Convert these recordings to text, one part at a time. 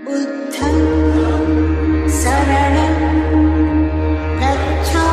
बुद्धं शरणं गच्छामि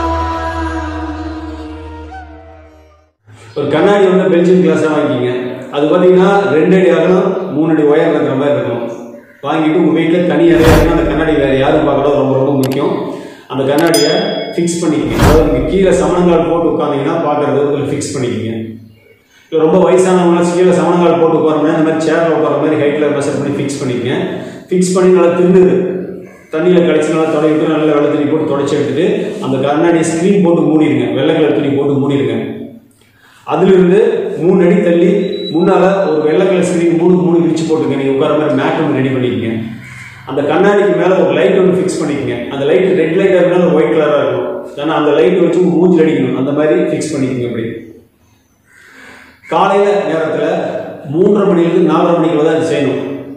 ஒரு கண்ணாடி வந்து பெல்ஜியம் கிளாஸாக வாங்கிக்கிங்க அது பார்த்தீங்கன்னா ரெண்டு அடி அகலம் மூணு அடி ஒயர் இருக்கிற மாதிரி இருக்கும் வாங்கிட்டு உங்கள் வீட்டில் தனி அறையாக இருக்குன்னா அந்த கண்ணாடி வேறு யாரும் பார்க்கறது ரொம்ப ரொம்ப முக்கியம் அந்த கண்ணாடியை ஃபிக்ஸ் பண்ணிக்கங்க அதாவது நீங்கள் கீழே சமணங்கால் போட்டு உட்காந்தீங்கன்னா பார்க்குறது அதில் ஃபிக்ஸ் பண்ணிக்கங்க இல்லை ரொம்ப வயசானவங்க கீழே சமணங்கால் போட்டு உட்காரணும் இந்த மாதிரி சேரில் உட்கார மாதிரி ஹைட்டில் மெஷர் பண்ணி ஃபிக்ஸ் பண்ணிக்கங்க ஃபிக்ஸ் பண்ணி நல்லா திருந்துது தண்ணியில் கழிச்சு நல்லா தொடங்கிட்டு நல்லா வெள்ளை துணி போட்டு தொடச்சி எடுத்துட்டு அந்த கண்ணாடியை ஸ்க்ரீன் போட்டு மூடிடுங்க வெள்ளை கலர் துணி போட்டு மூடிடுங்க அதிலிருந்து மூணு அடி தள்ளி முன்னால் ஒரு வெள்ளை கலர் ஸ்க்ரீன் மூணு மூணு விரிச்சு போட்டுங்க நீங்கள் உட்கார மாதிரி மேட் ஒன்று ரெடி பண்ணிக்கங்க அந்த கண்ணாடிக்கு மேலே ஒரு லைட் ஒன்று ஃபிக்ஸ் பண்ணிக்கங்க அந்த லைட் ரெட் லைட்டாக இருந்தாலும் ஒயிட் கலராக இருக்கும் ஏன்னா அந்த லைட் வச்சு உங்க மூஞ்சில் அடிக்கணும் அந்த மாதிரி ஃபிக்ஸ் பண்ணிக்கங்க அப்படி காலையில் நேரத்தில் மூன்றரை மணிலேருந்து நாலரை மணிக்குள்ள தான் இது செய்யணும்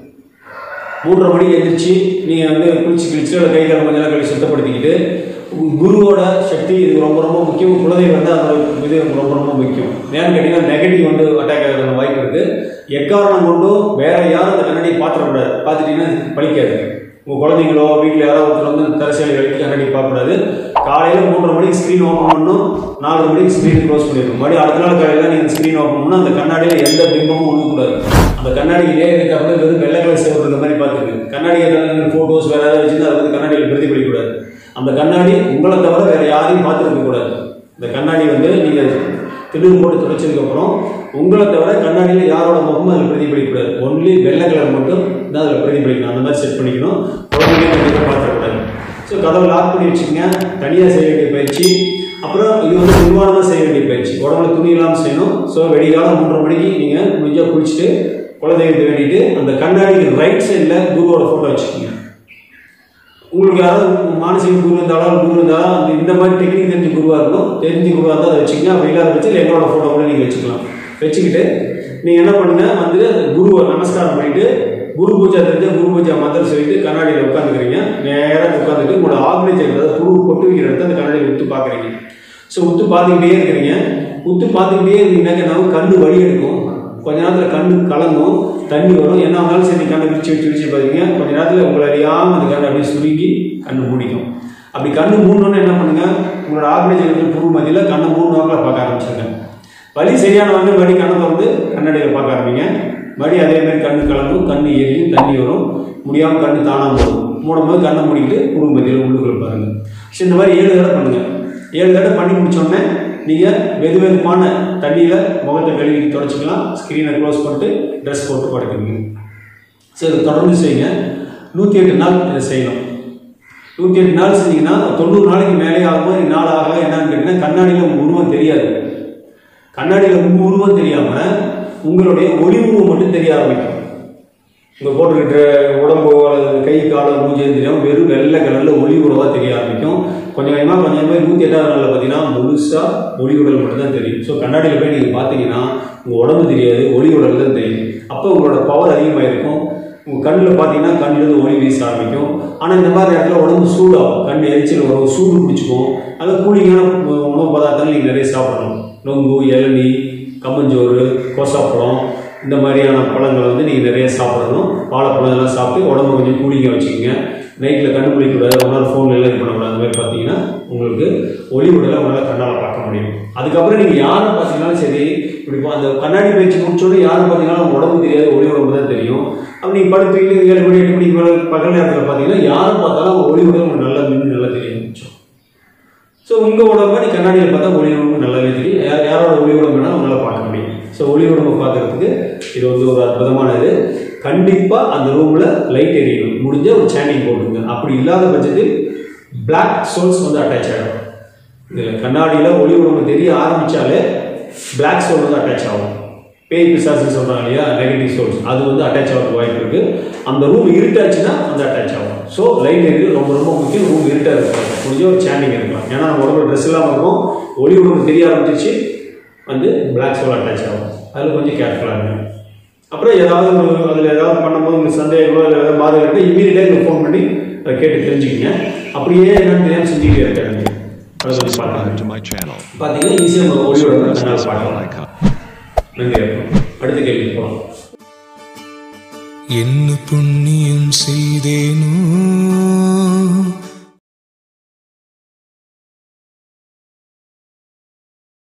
மூன்றரை மணிக்கு எந்திரிச்சு நீங்கள் வந்து குளிச்சு கிழிச்சு இல்லை கை கால் கொஞ்ச நேரம் கழிச்சு சுத்தப்படுத்திக்கிட்டு உங்க குருவோட சக்தி இது ரொம்ப ரொம்ப முக்கியம் குலதெய்வம் வந்து அதோட இது ரொம்ப ரொம்ப முக்கியம் ஏன்னு கேட்டிங்கன்னா நெகட்டிவ் வந்து அட்டாக் ஆகிற வாய்ப்பு இருக்குது எக்காரணம் கொண்டும் வேற யாரும் அந்த கண்ணாடியை பார்த்துடக்கூடாது பார்த்துட்டீங்கன்னா இது பழிக்காது உங்கள் குழந்தைங்களோ வீட்டில் யாராவது ஒருத்தர் வந்து தரசியல் கழித்து கண்ணாடி பார்க்கக்கூடாது காலையில் மூன்றரை மணிக்கு ஸ்க்ரீன் ஓப்பன் பண்ணணும் நாலு மணிக்கு ஸ்க்ரீன் க்ளோஸ் பண்ணிடணும் மறுபடியும் அடுத்த நாள் காலையில் நீங்கள் ஸ்க்ரீன் ஓப்பன் பண்ணணும் அந்த கண்ணாடியில் எந்த பிம்பமும் ஒழுகக்கூடாது அந்த கண்ணாடி இதே இருக்காமல் வெறும் வெள்ளை கலர் சேவர் இருக்க மாதிரி பார்த்துக்கு கண்ணாடி ஏதாவது ஃபோட்டோஸ் வேறு ஏதாவது வச்சுருந்தா அதை வந்து கண்ணாடியில் பிரதிபலிக்கக்கூடாது அந்த கண்ணாடி உங்களை தவிர வேறு யாரையும் பார்த்துருக்க கூடாது இந்த கண்ணாடி வந்து நீங்கள் திடீர்னு போட்டு துடைச்சதுக்கப்புறம் உங்களை தவிர கண்ணாடியில் யாரோட முகமும் அதில் பிரதிபலிக்கக்கூடாது ஒன்லி வெள்ளை கலர் மட்டும் தான் அதில் பிரதிபலிக்கணும் அந்த மாதிரி செட் பண்ணிக்கணும் குழந்தைங்க கண்டிப்பாக பார்த்துக்கூடாது ஸோ கதவை லாக் பண்ணி வச்சுக்கங்க தனியாக செய்ய வேண்டிய பயிற்சி அப்புறம் இது வந்து நிர்வாணமாக செய்ய வேண்டிய பயிற்சி உடம்புல துணி இல்லாமல் செய்யணும் ஸோ வெடிகாலம் மூன்றரை மணிக்கு நீங்கள் முடிஞ்சால் குளிச்சுட்டு குலதெய்வத்தை வேண்டிட்டு அந்த கண்ணாடிக்கு ரைட் சைடில் குருவோட ஃபோட்டோ வச்சுக்கோங்க உங்களுக்கு யாராவது மானசீக குரு இருந்தாலும் குரு இருந்தாலும் அந்த இந்த மாதிரி டெக்னிக் தெரிஞ்ச குருவாக இருக்கும் தெரிஞ்ச குருவாக இருந்தால் அதை வச்சுக்கங்க அப்படி இல்லாத பட்சத்தில் எங்களோட ஃபோட்டோ கூட நீங்கள் வச்சுக்கலாம் வச்சுக்கிட்டு நீங்கள் என்ன பண்ணுங்க வந்து அந்த குருவை நமஸ்காரம் பண்ணிட்டு குரு பூஜை தெரிஞ்ச குரு பூஜை மந்திரம் சொல்லிட்டு கண்ணாடியில் உட்காந்துக்கிறீங்க நேராக உட்காந்துட்டு உங்களோட ஆக்னிஜன் அதாவது புழு கொட்டு வைக்கிற இடத்த அந்த கண்ணாடியில் உத்து பார்க்குறீங்க ஸோ உத்து பார்த்துக்கிட்டே இருக்கிறீங்க உத்து பார்த்துக்கிட்டே இருந்தீங்கன்னாக்க நமக்கு கண்ணு வலி எடுக்கும் கொஞ்ச நேரத்தில் கண்ணு கலங்கும் தண்ணி வரும் என்ன ஆனாலும் சரி கண்ணை விரிச்சு விரிச்சு விரிச்சு பார்த்தீங்க கொஞ்ச நேரத்தில் உங்களை அறியாமல் அந்த கண்ணை அப்படியே சுருங்கி கண்ணு மூடிக்கும் அப்படி கண்ணு மூடணுன்னு என்ன பண்ணுங்க உங்களோட ஆக்னிஜன் புழு மதியில் கண்ணை மூணு வாக்கில் பார்க்க ஆரம்பிச்சிருங்க வலி சரியான வந்து மறுபடியும் கண்ணை திறந்து கண்ணாடியில் பார்க்க ஆரம்பிங்க மறுபடியும் அதே மாதிரி கண்ணு கலங்கும் கண்ணு எரியும் தண்ணி வரும் முடியாமல் கண்ணு தானாக மூடும் மூடும் போது கண்ணை மூடிக்கிட்டு புழு மதியில் உள்ளுக்குள்ள பாருங்க ஸோ இந்த மாதிரி ஏழு தடவை பண்ணுங்க ஏழு தடவை பண்ணி முடிச்சோடனே நீங்கள் வெது வெதுப்பான தண்ணியில் முகத்தை கழுவி தொடச்சிக்கலாம் ஸ்க்ரீனை க்ளோஸ் பண்ணிட்டு ட்ரெஸ் போட்டு படுக்குங்க சரி இதை தொடர்ந்து செய்யுங்க நூற்றி எட்டு நாள் இதை செய்யணும் நூற்றி எட்டு நாள் செஞ்சீங்கன்னா தொண்ணூறு நாளைக்கு மேலே ஆகும்போது நாள் ஆக என்னன்னு கேட்டிங்கன்னா கண்ணாடியில் உங்கள் உருவம் தெரியாது கண்ணாடியில் உங்கள் உருவம் தெரியாமல் உங்களுடைய ஒளி உருவம் மட்டும் தெரிய ஆரம்பிக்கும் உங்கள் போட்டுக்கிட்ட உடம்பு அல்லது கை கால மூஞ்சி தெரியாமல் வெறும் வெள்ளை கலரில் ஒளி உருவாக தெரிய ஆரம்பிக்கும் கொஞ்சம் கொஞ்சமாக கொஞ்சம் கொஞ்சமாக நூற்றி எட்டாவது நாளில் பார்த்தீங்கன்னா முழுசாக ஒளி உடல் மட்டும் தான் தெரியும் ஸோ கண்ணாடியில் போய் நீங்கள் பார்த்தீங்கன்னா உங்கள் உடம்பு தெரியாது ஒளி உடல் தான் தெரியும் அப்போ உங்களோட பவர் அதிகமாக இருக்கும் உங்கள் கண்ணில் பார்த்தீங்கன்னா கண்ணிலிருந்து ஒளி வீச ஆரம்பிக்கும் ஆனால் இந்த மாதிரி இடத்துல உடம்பு சூடாகும் கண் எரிச்சல் வரும் சூடு பிடிச்சிக்கும் அது கூலிங்கான உணவு பதார்த்தங்கள் நீங்கள் நிறைய சாப்பிடணும் நொங்கு இளநீ கம்மஞ்சோறு கோசாப்பழம் இந்த மாதிரியான பழங்களை வந்து நீங்கள் நிறைய சாப்பிடணும் வாழைப்பழம் இதெல்லாம் சாப்பிட்டு உடம்பு கொஞ்சம் கூலிங்காக வச்சுக்கோங்க நைட்டில் கண்ணு குளிக்கக்கூடாது ஒரு நாள் ஃபோன் எல்லாம் இது பண்ணக்கூடாது அந்த மாதிரி பார்த்தீங்கன்னா உங்களுக்கு ஒளி உடலை உங்களால் கண்ணால் பார்க்க முடியும் அதுக்கப்புறம் நீங்கள் யாரை பார்த்தீங்கன்னாலும் சரி இப்படி பா- அந்த கண்ணாடி பயிற்சி முடிச்சோடனே யாரை பார்த்தீங்கன்னா உங்க உடம்பு தெரியாது ஒளி உடம்பு தான் தெரியும் அப்படி நீங்கள் படுத்து ஏழு மணி எட்டு மணிக்கு மேலே பகல் நேரத்தில் பார்த்தீங்கன்னா யாரை பார்த்தாலும் அவங்க ஒளி உடல் உங்களுக்கு நல்லா மின்னு நல்லா தெரிய ஆரம்பிச்சோம் ஸோ உங்கள் உடம்பு நீ கண்ணாடியில் பார்த்தா ஒளி உடம்பு நல்லாவே தெரியும் யார் யாரோட ஒளி உடம்பு வேணால் உங்களால் பார்க்க முடியும் ஸோ ஒளி உடம்பு பார்க்கறதுக்கு இது வந்து ஒரு அற்புதமான இது கண்டிப்பாக அந்த ரூமில் லைட் எரியணும் முடிஞ்ச ஒரு சேண்டிங் போட்டுங்க அப்படி இல்லாத பட்சத்தில் பிளாக் சோல்ஸ் வந்து அட்டாச் ஆகிடும் இதில் கண்ணாடியில் ஒளி உடம்பு தெரிய ஆரம்பித்தாலே பிளாக் சோல் வந்து அட்டாச் ஆகும் பேய் பிசாசுன்னு சொல்கிறாங்க இல்லையா நெகட்டிவ் சோல்ஸ் அது வந்து அட்டாச் ஆகிறதுக்கு வாய்ப்பு இருக்குது அந்த ரூம் இருட்டாச்சுன்னா அந்த அட்டாச் ஆகும் ஸோ லைட் எரியுது ரொம்ப ரொம்ப முக்கியம் ரூம் இருட்டாக இருக்கும் முடிஞ்ச ஒரு சேண்டிங் இருக்கலாம் ஏன்னா நம்ம உடம்புல ட்ரெஸ் இல்லாமல் இருக்கும் ஒளி உடம்பு தெரிய ஆரம்பிச்சிச்சு வந்து பிளாக் சோல் அட்டாச் ஆகும் அதில் கொஞ்சம் கேர்ஃபுல்லாக இருங்க அப்புறம் ஏதாவது ஒரு அதில் ஏதாவது பண்ணும்போது உங்களுக்கு சந்தேகங்களோ இல்லை ஏதாவது பாதை இருந்தால் இமீடியட்டாக எனக்கு ஃபோன் பண்ணி அதை கேட்டு தெரிஞ்சுக்கிங்க அப்படியே என்னன்னு தெரியாமல் செஞ்சுக்கிட்டே இருக்காங்க அதை கொஞ்சம் Subscribe பார்க்கலாம் to my channel. பார்த்தீங்கன்னா ஈஸியாக நம்ம ஒளியோட Press கண்ணால் this bell பார்க்கலாம் icon. நன்றி அடுத்த கேள்வி போகலாம் என்ன புண்ணியம் செய்தேனோ